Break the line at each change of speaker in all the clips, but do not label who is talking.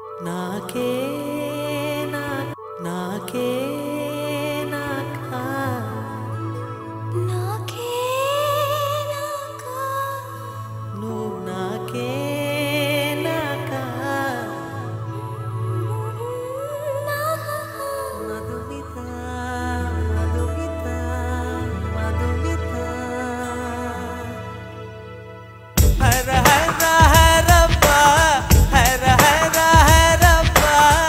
నాకే నా నాకే నాకా
నాకే నాకా
నువ్వు నాకే నాకా మధుమిత మధుమిత మధుమిత హర హర హరప్ప హర హర హరప్ప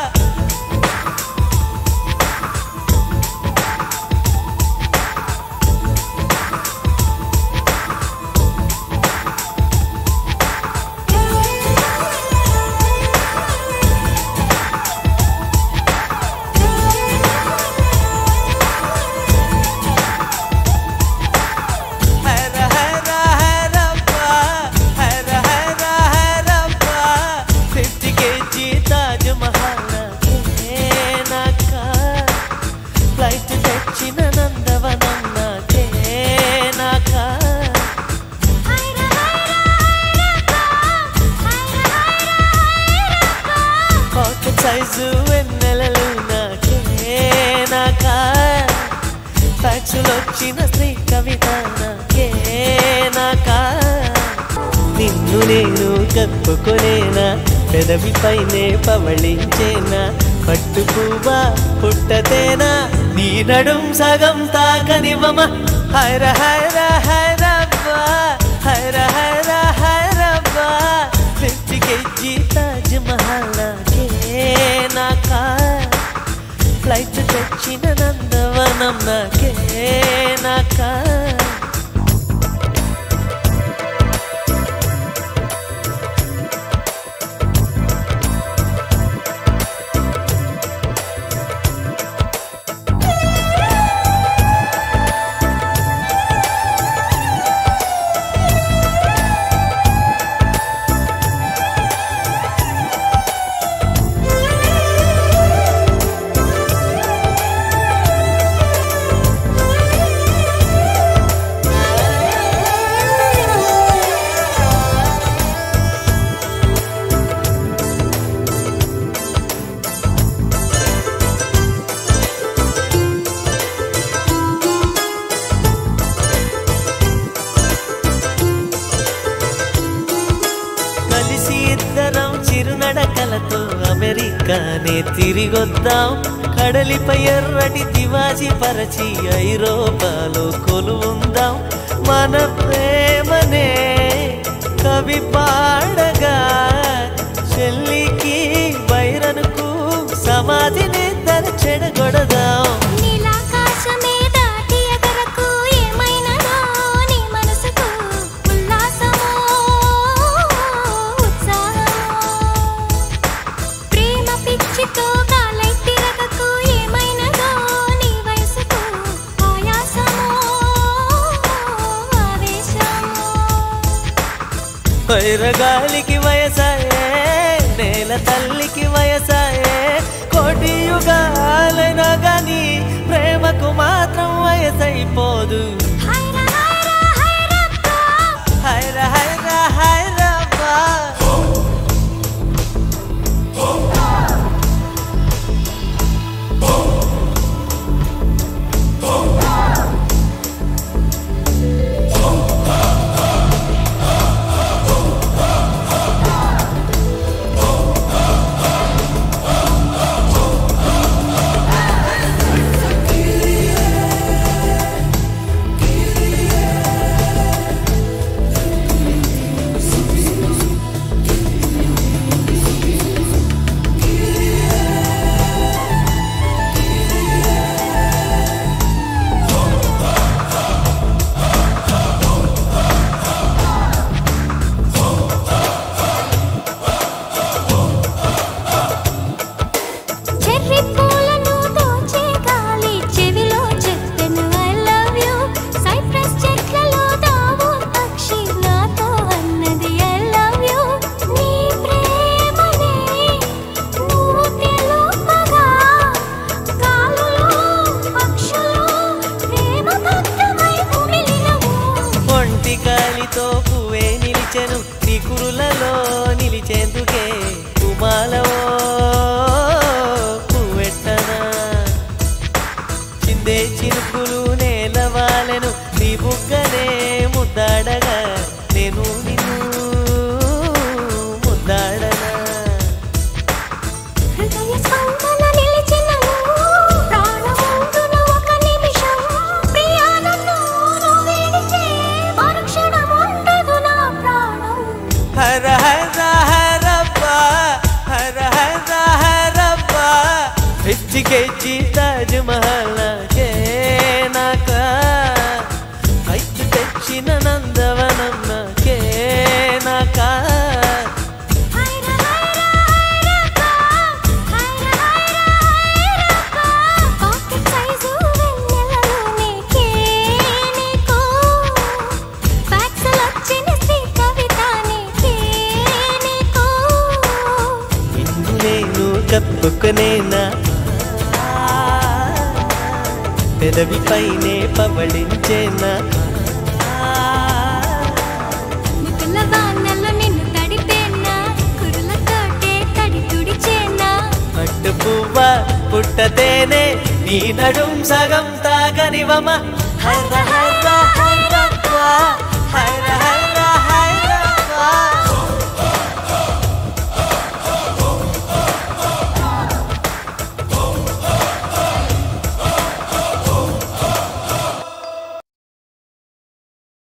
హర హర హరప్ప హర హర హరప్ప ఫిఫ్టీ కేజీ తాజ్ మహల్ నాక ఫ్లైట్ తెచ్చిన నందవనం నాకే నాక
హైరా హైరా హైరా హైరా
పాకెట్ సైజు వెన్నెలలు నాకే నాక ఫ్యాక్సులు వచ్చిన స్త్రీ కవిత నాకే నాక నిన్ను నేను కప్పుకొనేనా పెదవిపైనే పవళించేనా పట్టు పువ్వా పుట్టతేనా నీ నడుం సగం తాకనివ్వమ హైర హైర హైరబ్బా హైర హైర హైరబ్బా ఫిఫ్టీ కేజీ తాజ్ మహల్ నాకే నాకా ఫ్లైట్ తెచ్చిన నందవనం నాకే నాకా కలిసి ఇద్దరం చిరునడకలతో అమెరికానే తిరిగొద్దాం కడలిపై ఎర్రటి తివాజీ పరచి ఐరోపాలో కొలువుందాం మన ప్రేమనే కవి పాడగా చెల్లికి వైరనుకు సమాధిని తన చెడగొడదాం
నీలాకాశమే దాటి ఎగరకు ఏమైనదో నీ మనసుకు ఉల్లాసమో ఉత్సాహమో ప్రేమ పిచ్చితో కాలై తిరగకు ఏమైనదో నీ వయసుకు ఆయాసమో ఆవేశమో
వైరగాలికి వయసాయే నేల తల్లికి వయసాయే కోటి యుగాలైనా గాని ప్రేమకు మాత్రం వయసైపోదు
హైరా హైరా హైరప్పా
హైర హైర హైరబ్బా పిచ్చికెచ్చి తాజ్ మహల్ నాకే నాక అయితే తెచ్చిన నందవనం నాకే నాక
హైరా హైరా హైరప్ప హైరా హైరా హైరప్ప పాకెట్ సైజు వెన్నెలలో నీకే నీకు ఫ్యాక్స్ వచ్చిన శ్రీ కవిత నీకే నీకు
నిన్ను నేను కప్పుకునేనా పెదవి పైనే పవళించేనా
ముద్దుల వానలో నిన్ను తడిపేనా కురులతోటే తడి తుడిచేనా
పట్టు పువ్వ పుట్టతేనే నీ నడుం సగం తాగనివమ హర హర